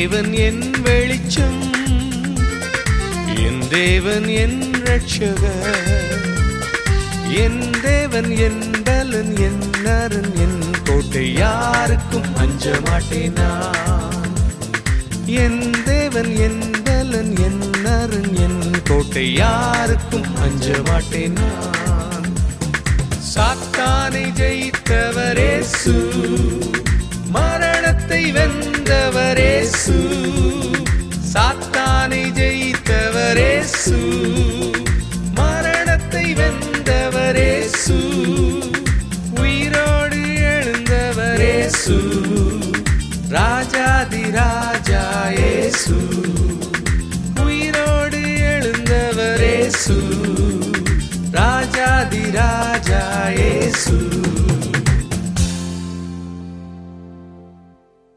தேவன் என் வெளிச்சம் என் தேவன் என் ரட்சகர் என் தேவன் என் பலன் என் அரண் என் கோட்டை யாருக்கும் அஞ்ச மாட்டேன் நான் என் தேவன் என் பலன் என் அரண் என் கோட்டை யாருக்கும் அஞ்ச மாட்டேன் நான் சாத்தானை ஜெயித்து